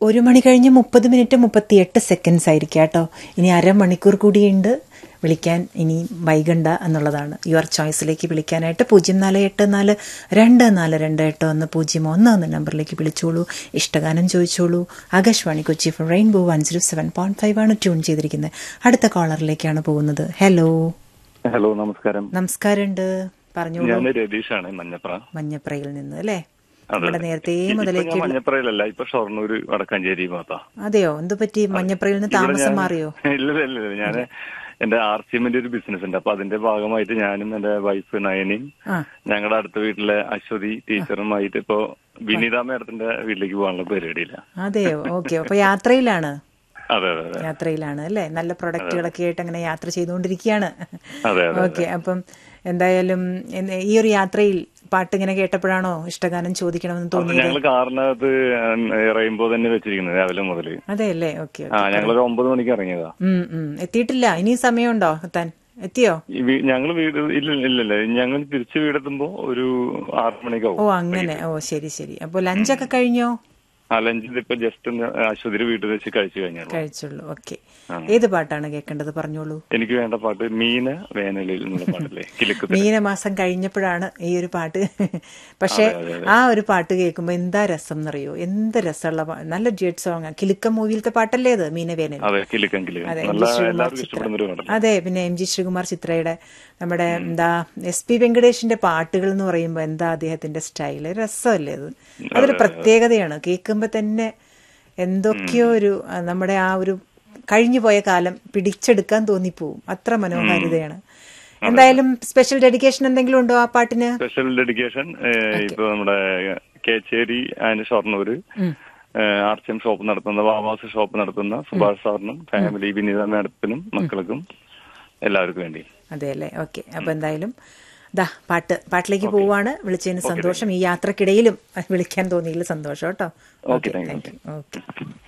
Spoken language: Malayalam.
ഒരു മണി കഴിഞ്ഞ് മുപ്പത് മിനിറ്റ് മുപ്പത്തിയെട്ട് സെക്കൻഡ്സ് ആയിരിക്കും കേട്ടോ ഇനി അരമണിക്കൂർ കൂടിയുണ്ട് വിളിക്കാൻ ഇനി വൈകണ്ട എന്നുള്ളതാണ് യുവർ ചോയ്സിലേക്ക് വിളിക്കാനായിട്ട് പൂജ്യം നാല് എട്ട് നാല് രണ്ട് നാല് രണ്ട് എട്ട് ഒന്ന് പൂജ്യം ഒന്ന് എന്ന നമ്പറിലേക്ക് വിളിച്ചോളൂ ഇഷ്ടഗാനം ചോദിച്ചോളൂ ആകാശവാണി കൊച്ചി ഫോർ rainbow one zero seven point five ആണ് ട്യൂൺ ചെയ്തിരിക്കുന്നത് അടുത്ത കോളറിലേക്കാണ് പോകുന്നത് ഹലോ ഹലോ നമസ്കാരം നമസ്കാരമുണ്ട് പറഞ്ഞോളൂ ഞാൻ രതീഷാണ് മഞ്ഞപ്ര മഞ്ഞപ്രയിൽ നിന്ന് അല്ലേ അതെ. നമ്മുടെ നേരത്തെ ഇപ്പൊ മുതലേക്ക് ഞാൻ മഞ്ഞപ്രയിലല്ല ഇപ്പൊ ഷൊർണൂര് വടക്കാഞ്ചേരി ഭാഗത്താ അതെയോ എന്ത് പറ്റി മഞ്ഞപ്രയിൽ നിന്ന് താമസം മാറിയോ ഇല്ല ഇല്ല ഇല്ല ഞാൻ എന്റെ ആർ സി എമ്മിന്റെ ഒരു ബിസിനസ് ഉണ്ട് അപ്പൊ അതിന്റെ ഭാഗമായിട്ട് ഞാനും എന്റെ വൈഫ് നയനയും ആ ഞങ്ങളുടെ അടുത്ത വീട്ടിലെ അശ്വതി ടീച്ചറുമായിട്ട് ഇപ്പോ വിനീത മേഡത്തിന്റെ വീട്ടിലേക്ക് പോകാനുള്ള പരിപാടിയില്ല അതെയോ ഓക്കെ അപ്പൊ യാത്രയിലാണ് അതെ അതെ അതെ യാത്രയിലാണ് അല്ലേ നല്ല പ്രൊഡക്റ്റുകളൊക്കെ ആയിട്ട് അങ്ങനെ യാത്ര ചെയ്തുകൊണ്ടിരിക്കുകയാണ് അതെ അതെ ഓക്കെ അപ്പം എന്തായാലും എന്ന് ഈ ഒരു യാത്രയിൽ പാട്ട് ഇങ്ങനെ കേട്ടപ്പോഴാണോ ഇഷ്ടഗാനം ചോദിക്കണമെന്ന് അപ്പൊ തോന്നിയത് ഞങ്ങള് കാറിനകത്ത് റെയിൻബോ തന്നെ വെച്ചിരിക്കുന്നത് രാവിലെ മുതല് അതെ അല്ലേ ഓക്കെ ആ ഞങ്ങളൊരു ഒമ്പത് മണിക്ക് ഇറങ്ങിയതാ എത്തിയിട്ടില്ല ഇനി സമയമുണ്ടോ എത്താൻ എത്തിയോ ഈ വീ- ഞങ്ങള് വീട് ഇല്ല ഇല്ല ഇല്ല ഞങ്ങൾ തിരിച്ച് വീടെത്തുമ്പോ ഒരു ആറ് ഓ മണിക്കാവും അങ്ങനെ ഓ ശരി ശരി അപ്പോൾ ലഞ്ചൊക്കെ കഴിഞ്ഞോ ആ ലഞ്ചിൽ ഇപ്പൊ ജസ്റ്റ് ഒന്ന് ആശുപത്രി വീട്ടിൽ വെച്ച് കഴിച്ചു കഴിഞ്ഞാൽ കഴിച്ചുള്ളൂ ഓക്കെ ഏത് പാട്ടാണ് കേൾക്കേണ്ടത് പറഞ്ഞോളൂ എനിക്ക് വേണ്ട പാട്ട് മീന വേനലിൽ എന്നുള്ള പാട്ടല്ലേ കിലുക്ക് മീനമാസം കഴിഞ്ഞപ്പോഴാണ് ഈ ഒരു പാട്ട് പക്ഷെ ആ ഒരു പാട്ട് കേൾക്കുമ്പോൾ എന്താ രസം എന്നറിയോ എന്ത് രസമുള്ള പാ- നല്ല ഡ്യൂറ്റ് സോങ് കിലുക്ക മൂവിയിലത്തെ പാട്ടല്ലേ അത് മീനവേനൽ അതെ കിലുക്കം കിലുക്കം അതെ എം നല്ല ജി ശ്രീകുമാർ എല്ലാവർക്കും ചിത്ര ഇഷ്ടപ്പെടുന്ന ഒരു പാട്ടല്ലേ അതെ പിന്നെ എം ജി ശ്രീകുമാർ ചിത്രയുടെ നമ്മുടെ എന്താ എസ് പി വെങ്കടേഷിന്റെ പാട്ടുകൾ എന്ന് പറയുമ്പോൾ എന്താ അദ്ദേഹത്തിന്റെ സ്റ്റൈല് രസമല്ലേ അത് അതൊരു പ്രത്യേകതയാണ് കേൾക്കുമ്പോൾ തന്നെ എന്തൊക്കെയോ ഒരു ആ, നമ്മുടെ ആ ഒരു കഴിഞ്ഞു പോയ കാലം പിടിച്ചെടുക്കാൻ തോന്നിപ്പോവും അത്ര മനോഹാരിതയാണ് എന്തായാലും സ്പെഷ്യൽ ഡെഡിക്കേഷൻ എന്തെങ്കിലും ഉണ്ടോ ആ പാട്ടിന് സ്പെഷ്യൽ ഡെഡിക്കേഷൻ ഇപ്പൊ നമ്മുടെ കേച്ചേരി ആൻഡ് ഷൊർണൂര് ആർച്ചം ഷോപ്പ് നടത്തുന്ന വാവാസ് ഷോപ്പ് നടത്തുന്ന സുഭാഷ് സാറിനും ഫാമിലി വിനീത മാഡത്തിനും മക്കൾക്കും എല്ലാവർക്കും വേണ്ടി അതെ അല്ലേ ഓക്കെ അപ്പൊ എന്തായാലും ദാ പാട്ട് പാട്ടിലേക്ക് പോവാണ് വിളിച്ചതിന് സന്തോഷം ഈ യാത്രക്കിടയിലും വിളിക്കാൻ തോന്നിയതിൽ സന്തോഷം കേട്ടോ Okay, thank you. Thank you okay